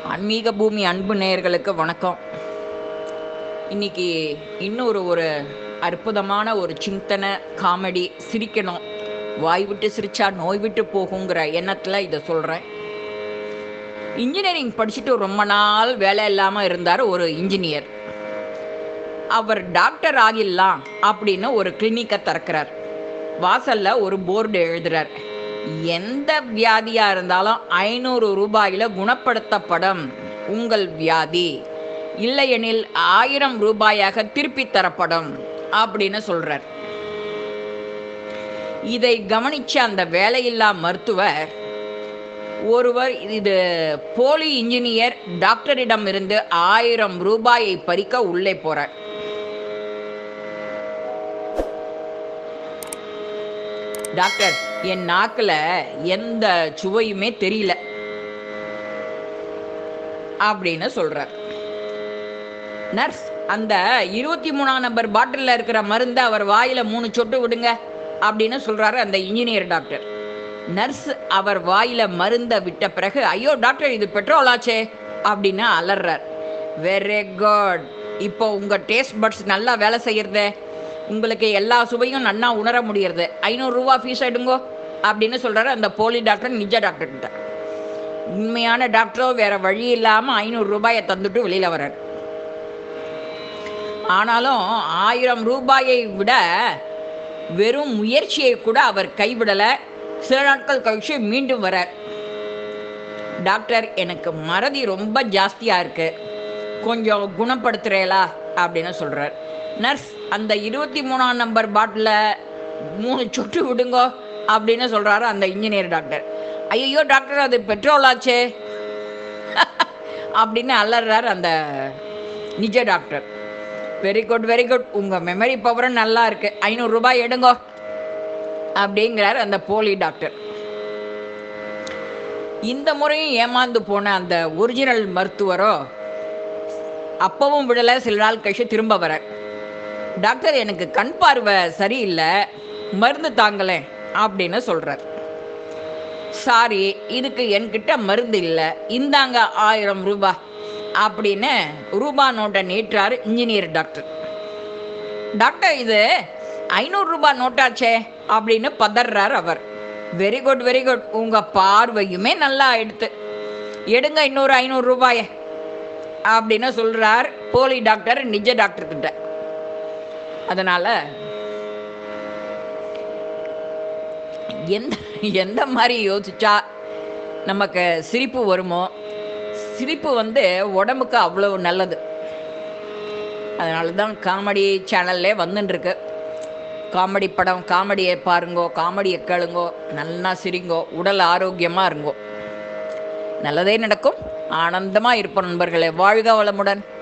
ஆன்மீக பூமி அன்பு நேயர்களுக்கு வணக்கம் இன்னைக்கு இன்னொரு ஒரு அற்புதமான ஒரு சிந்தனை காமெடி சிரிக்கணும் வாய் விட்டு சிரிச்சா நோய் விட்டு போகுங்கிற எண்ணத்தில் இதை சொல்கிறேன் இன்ஜினியரிங் படிச்சுட்டு ரொம்ப நாள் வேலை இல்லாமல் இருந்தார் ஒரு இன்ஜினியர் அவர் டாக்டர் ஆகிடலாம் அப்படின்னு ஒரு கிளினிக்கை திறக்கிறார் வாசல்ல ஒரு போர்டு எழுதுறார் எந்த வியாதியா இருந்தாலும் ஐநூறு ரூபாயில குணப்படுத்தப்படும் உங்கள் வியாதி இல்லையெனில் ஆயிரம் ரூபாயாக திருப்பி தரப்படும் அப்படின்னு சொல்றார் இதை கவனிச்ச அந்த வேலையில்லா மருத்துவர் ஒருவர் இது போலி இன்ஜினியர் டாக்டரிடம் இருந்து ஆயிரம் ரூபாயை பறிக்க உள்ளே போறார் டாக்டர் என் நாக்குல எந்த சுவையுமே தெரியல அப்படின்னு சொல்றார் நர்ஸ் அந்த இருபத்தி மூணாம் நம்பர் பாட்டில்ல இருக்கிற மருந்தை அவர் வாயில மூணு சொட்டு விடுங்க அப்படின்னு சொல்றாரு அந்த இன்ஜினியர் டாக்டர் நர்ஸ் அவர் வாயில மருந்த விட்ட பிறகு ஐயோ டாக்டர் இது பெட்ரோல் ஆச்சே அப்படின்னு அலறார் வெரி குட் இப்போ உங்க டேஸ்ட் பட்ஸ் நல்லா வேலை செய்யறதே உங்களுக்கு எல்லா சுவையும் நன்னா உணர முடியறது ஐநூறுரூவா ஃபீஸ் எடுங்கோ அப்படின்னு சொல்றாரு அந்த போலி டாக்டர் நிஜ டாக்டர் கிட்ட உண்மையான டாக்டரோ வேற வழி இல்லாம ஐநூறு ரூபாயை தந்துட்டு வெளியில வர்றார் ஆனாலும் ஆயிரம் ரூபாயை விட வெறும் முயற்சியை கூட அவர் கைவிடல சில நாட்கள் கழிச்சு மீண்டும் வரார் டாக்டர் எனக்கு மறதி ரொம்ப ஜாஸ்தியா இருக்கு கொஞ்சம் குணப்படுத்துறேலா அப்படின்னு சொல்றார் நர்ஸ் அந்த இருபத்தி மூணாம் நம்பர் பாட்டில மூணு சொட்டு விடுங்கோ அப்படின்னு சொல்றாரு அந்த இன்ஜினியர் டாக்டர் ஐயோ டாக்டர் அது பெட்ரோல் ஆச்சே அப்படின்னு அலறாரு அந்த நிஜ doctor very good very good உங்க மெமரி பவரும் நல்லா இருக்கு ஐநூறு ரூபாய் எடுங்கோ அப்படிங்கிறார் அந்த போலி டாக்டர் இந்த முறையும் ஏமாந்து போன அந்த ஒரிஜினல் மருத்துவரோ அப்பவும் விடலை சில நாள் கழிச்சு திரும்ப வர டாக்டர் எனக்கு கண் பார்வை சரியில்லை மருந்து தாங்களேன் அப்படின்னு சொல்றார் சாரி இதுக்கு என்கிட்ட மருந்து இல்லை இந்தாங்க ஆயிரம் ரூபாய் அப்படின்னு ரூபா நோட்டை நீட்டுறாரு இன்ஜினியர் டாக்டர் டாக்டர் இது ஐநூறு ரூபாய் நோட்டாச்சே அப்படின்னு பதறார் அவர் வெரி குட் வெரி குட் உங்க பார்வையுமே நல்லா எடுத்து எடுங்க இன்னொரு ஐநூறு ரூபாய அப்படின்னு சொல்றார் போலி டாக்டர் நிஜ டாக்டர் கிட்ட அதனால எந்த எந்த மாதிரி யோசிச்சா நமக்கு சிரிப்பு வருமோ சிரிப்பு வந்து உடம்புக்கு அவ்வளவு நல்லது அதனால தான் காமெடி சேனல்லே வந்துட்டுருக்கு காமெடி படம் காமெடியை பாருங்கோ காமெடியை கேளுங்கோ நல்லா சிரிங்கோ உடல் ஆரோக்கியமாக இருங்கோ நல்லதே நடக்கும் ஆனந்தமாக இருப்போம் நண்பர்களே வாழ்க வளமுடன்